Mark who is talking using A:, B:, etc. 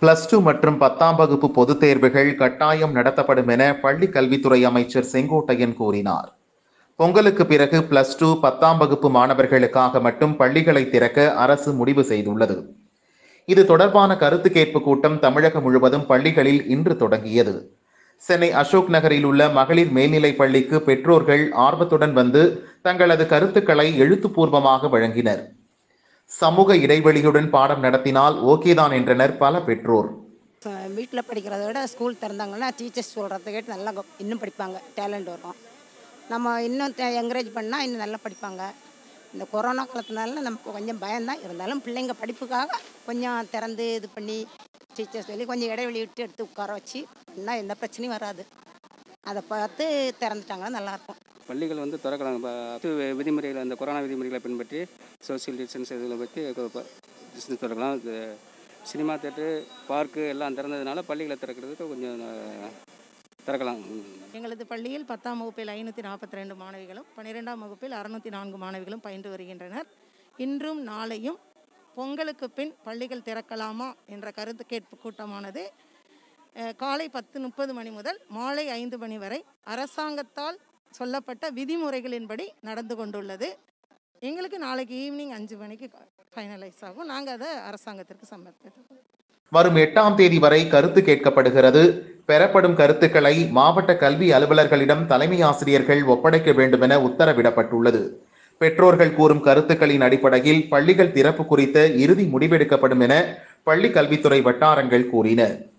A: plus two மற்றும் பத்தாம் வகுப்பு பொதுத் தேர்வுகள் கட்டாயம் நடத்தப்படும் என பள்ளி கல்வித்துறை அமைச்சர் செங்கோட்டையன் கூறினார் பொங்கலுக்கு பிறகு பிளஸ் டூ பத்தாம் வகுப்பு மாணவர்களுக்காக மட்டும் பள்ளிகளை திறக்க அரசு முடிவு செய்துள்ளது இது தொடர்பான கருத்து கேட்பு கூட்டம் தமிழகம் முழுவதும் பள்ளிகளில் இன்று தொடங்கியது சென்னை அசோக் நகரில் உள்ள மகளிர் மேல்நிலைப் பள்ளிக்கு பெற்றோர்கள் ஆர்வத்துடன் வந்து தங்களது கருத்துக்களை எழுத்துப்பூர்வமாக வழங்கினர் சமூக இடைவெளியுடன் பாடம் நடத்தினால் ஓகேதான் என்றனர் பல பெற்றோர்
B: வீட்டில் படிக்கிறத விட ஸ்கூல் திறந்தாங்கன்னா டீச்சர்ஸ் சொல்கிறத கேட்டு நல்லா கோ- இன்னும் படிப்பாங்க டேலண்ட் வரும் நம்ம இன்னும் என்கரேஜ் பண்ணால் இன்னும் நல்லா படிப்பாங்க இந்த கொரோனா காலத்தினால நமக்கு கொஞ்சம் பயம்தான் இருந்தாலும் பிள்ளைங்க படிப்புக்காக கொஞ்சம் திறந்து இது பண்ணி டீச்சர்ஸ் சொல்லி கொஞ்சம் இடைவெளி விட்டு எடுத்து உட்கார வச்சு இன்னும் எந்த பிரச்சனையும் வராது அதை பார்த்து திறந்துட்டாங்கன்னா நல்லாயிருக்கும்
C: பள்ளிகள் வந்து திறக்கலாம் இப்போ வி- விதிமுறைகளை அந்த கொரோனா விதிமுறைகளை பின்பற்றி சோஷியல் டிஸ்டன்ஸ் இதில் பற்றி டிஸ்டன்ஸ் திறக்கலாம் இது சினிமா தேட்டரு பார்க்கு எல்லாம் திறந்ததுனால பள்ளிகளை திறக்கிறதுக்கு கொஞ்சம் அஹ், திறக்கலாம்
D: எங்களது பள்ளியில் பத்தாம் வகுப்பில் ஐநூற்றி நாற்பத்தி ரெண்டு மாணவிகளும் பன்னிரெண்டாம் வகுப்பில் அறுநூற்றி நான்கு மாணவிகளும் பயின்று வருகின்றனர் இன்றும் நாளையும் பொங்கலுக்கு பின் பள்ளிகள் திறக்கலாமா என்ற கருத்து கேட்பு கூட்டமானது அஹ், காலை பத்து முப்பது மணி முதல் மாலை ஐந்து மணி வரை அரசாங்கத்தால் சொல்லப்பட்ட விதிமுறைகளின்படி நடந்து கொண்டுள்ளது எங்களுக்கு நாளைக்கு ஈவினிங் அஞ்சு மணிக்கு ஃபைனலைஸ் ஆகும் நாங்கள் அதை அரசாங்கத்திற்கு சமர்ப்பித்தோம்
A: வரும் எட்டாம் தேதி வரை கருத்து கேட்கப்படுகிறது பெறப்படும் கருத்துக்களை மாவட்ட கல்வி அலுவலர்களிடம் தலைமை ஆசிரியர்கள் ஒப்படைக்க வேண்டும் என உத்தரவிடப்பட்டுள்ளது பெற்றோர்கள் கூறும் கருத்துக்களின் அடிப்படையில் பள்ளிகள் திறப்பு குறித்த இறுதி முடிவெடுக்கப்படும் என பள்ளி கல்வித்துறை வட்டாரங்கள் கூறின